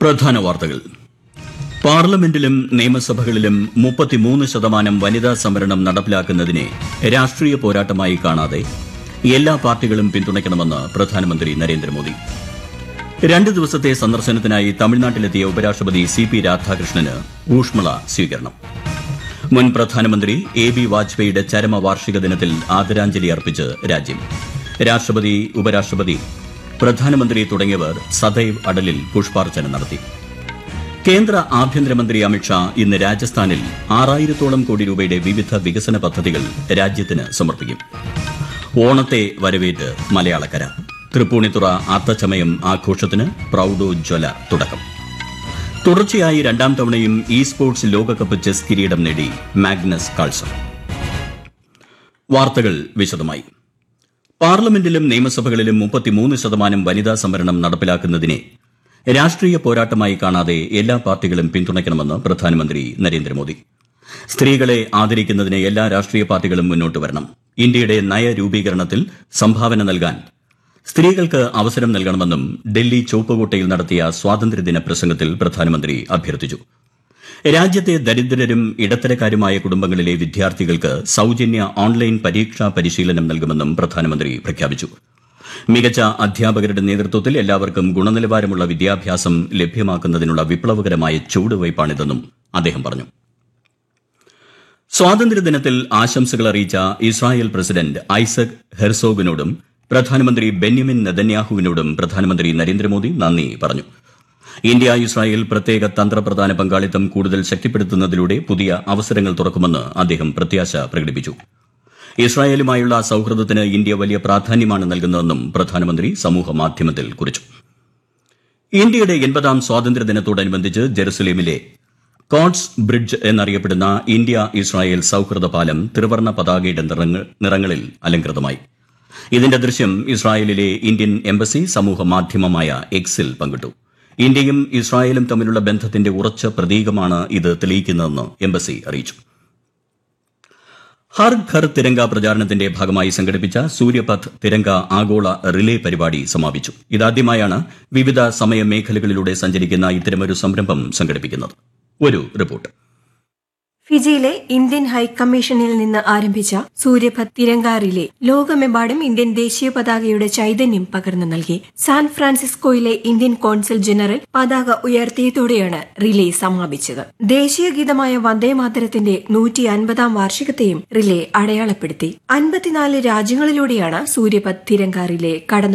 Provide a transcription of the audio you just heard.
പ്രധാന വാർത്തകൾ പാർലമെന്റിലും നിയമസഭകളിലും മുപ്പത്തിമൂന്ന് ശതമാനം വനിതാ സംവരണം നടപ്പിലാക്കുന്നതിനെ രാഷ്ട്രീയ പോരാട്ടമായി കാണാതെ എല്ലാ പാർട്ടികളും പിന്തുണയ്ക്കണമെന്ന് പ്രധാനമന്ത്രി നരേന്ദ്രമോദി രണ്ട് ദിവസത്തെ സന്ദർശനത്തിനായി തമിഴ്നാട്ടിലെത്തിയ ഉപരാഷ്ട്രപതി സി പി രാധാകൃഷ്ണന് ഊഷ്മള സ്വീകരണം മുൻ പ്രധാനമന്ത്രി എ ബി വാജ്പേയിയുടെ ചരമവാർഷിക ദിനത്തിൽ ആദരാഞ്ജലി അർപ്പിച്ച് രാജ്യം രാഷ്ട്രപതി ഉപരാഷ്ട്രപതി പ്രധാനമന്ത്രി തുടങ്ങിയവർ സദൈവ് അടലിൽ പുഷ്പാർച്ചന നടത്തി കേന്ദ്ര ആഭ്യന്തരമന്ത്രി അമിത്ഷാ ഇന്ന് രാജസ്ഥാനിൽ ആറായിരത്തോളം കോടി രൂപയുടെ വിവിധ വികസന പദ്ധതികൾ രാജ്യത്തിന് സമർപ്പിക്കും ഓണത്തെ വരവേറ്റ് മലയാളക്കര തൃപ്പൂണിത്തുറ അത്തച്ചമയം ആഘോഷത്തിന് പ്രൌഢോജ്വല തുടക്കം തുടർച്ചയായി രണ്ടാം തവണയും ഇ സ്പോർട്സ് ലോകകപ്പ് ചെസ് കിരീടം നേടി മാഗ്നസ് കാൾസൺ വാർത്തകൾ വിശദമായി പാർലമെന്റിലും നിയമസഭകളിലും മുപ്പത്തിമൂന്ന് ശതമാനം വനിതാ സംവരണം നടപ്പിലാക്കുന്നതിനെ രാഷ്ട്രീയ പോരാട്ടമായി കാണാതെ എല്ലാ പാർട്ടികളും പിന്തുണയ്ക്കണമെന്ന് പ്രധാനമന്ത്രി നരേന്ദ്രമോദി സ്ത്രീകളെ ആദരിക്കുന്നതിന് എല്ലാ രാഷ്ട്രീയ പാർട്ടികളും മുന്നോട്ട് വരണം ഇന്ത്യയുടെ നയരൂപീകരണത്തിൽ സംഭാവന നൽകാൻ സ്ത്രീകൾക്ക് അവസരം നൽകണമെന്നും ഡൽഹി ചുവപ്പുകോട്ടയിൽ നടത്തിയ സ്വാതന്ത്ര്യദിന പ്രസംഗത്തിൽ പ്രധാനമന്ത്രി അഭ്യർത്ഥിച്ചു രാജ്യത്തെ ദരിദ്രരും ഇടത്തരക്കാരുമായ കുടുംബങ്ങളിലെ വിദ്യാർത്ഥികൾക്ക് സൌജന്യ ഓൺലൈൻ പരീക്ഷാ പരിശീലനം നൽകുമെന്നും പ്രധാനമന്ത്രി പ്രഖ്യാപിച്ചു മികച്ച അധ്യാപകരുടെ നേതൃത്വത്തിൽ എല്ലാവർക്കും ഗുണനിലവാരമുള്ള വിദ്യാഭ്യാസം ലഭ്യമാക്കുന്നതിനുള്ള വിപ്ലവകരമായ ചുവടുവയ്പ്പാണിതെന്നും അദ്ദേഹം പറഞ്ഞു സ്വാതന്ത്ര്യദിനത്തിൽ ആശംസകൾ അറിയിച്ച ഇസ്രായേൽ പ്രസിഡന്റ് ഐസക് ഹെർസോഗിനോടും പ്രധാനമന്ത്രി ബെന്യമിൻ നെതന്യാഹുവിനോടും പ്രധാനമന്ത്രി നരേന്ദ്രമോദി നന്ദി പറഞ്ഞു ഇന്ത്യ ഇസ്രായേൽ പ്രത്യേക തന്ത്രപ്രധാന പങ്കാളിത്തം കൂടുതൽ ശക്തിപ്പെടുത്തുന്നതിലൂടെ പുതിയ അവസരങ്ങൾ തുറക്കുമെന്ന് അദ്ദേഹം പ്രത്യാശ പ്രകടിപ്പിച്ചു ഇസ്രായേലുമായുള്ള സൌഹൃദത്തിന് ഇന്ത്യ വലിയ പ്രാധാന്യമാണ് നൽകുന്നതെന്നും പ്രധാനമന്ത്രി സമൂഹമാധ്യമത്തിൽ കുറിച്ചു ഇന്ത്യയുടെ എൺപതാം സ്വാതന്ത്ര്യദിനത്തോടനുബന്ധിച്ച് ജെറുസലേമിലെ കോട്സ് ബ്രിഡ്ജ് എന്നറിയപ്പെടുന്ന ഇന്ത്യ ഇസ്രായേൽ സൌഹൃദ പാലം ത്രിവർണ്ണ പതാകയുടെ നിറങ്ങ- നിറങ്ങളിൽ അലങ്കൃതമായി ഇതിന്റെ ദൃശ്യം ഇസ്രായേലിലെ ഇന്ത്യൻ എംബസി സമൂഹ മാധ്യമമായ എക്സിൽ പങ്കിട്ടു ഇന്ത്യയും ഇസ്രായേലും തമ്മിലുള്ള ബന്ധത്തിന്റെ ഉറച്ച പ്രതീകമാണ് ഇത് തെളിയിക്കുന്നതെന്ന് എംബസി അറിയിച്ചു ഹർ ഘർ തിരങ്ക പ്രചാരണത്തിന്റെ ഭാഗമായി സംഘടിപ്പിച്ച സൂര്യപഥ് തിരങ്ക ആഗോള റിലേ പരിപാടി സമാപിച്ചു ഇതാദ്യമായാണ് വിവിധ സമയ മേഖലകളിലൂടെ സഞ്ചരിക്കുന്ന ഇത്തരമൊരു സംരംഭം സംഘടിപ്പിക്കുന്നത് ഒരു റിപ്പോർട്ട് ഫിജിയിലെ ഇന്ത്യൻ ഹൈക്കമ്മീഷനിൽ നിന്ന് ആരംഭിച്ച സൂര്യഭത് തിരങ്ക റിലേ ലോകമെമ്പാടും ഇന്ത്യൻ ദേശീയ പതാകയുടെ ചൈതന്യം പകർന്നു നൽകി സാൻ ഫ്രാൻസിസ്കോയിലെ ഇന്ത്യൻ കോൺസൽ ജനറൽ പതാക ഉയർത്തിയതോടെയാണ് റിലേ സമാപിച്ചത് ദേശീയ ഗീതമായ വന്ദേമാതരത്തിന്റെ നൂറ്റി അൻപതാം വാർഷികത്തെയും റിലേ അടയാളപ്പെടുത്തി അൻപത്തിനാല് രാജ്യങ്ങളിലൂടെയാണ് സൂര്യപത് തിരങ്ക റിലേ കടന്നു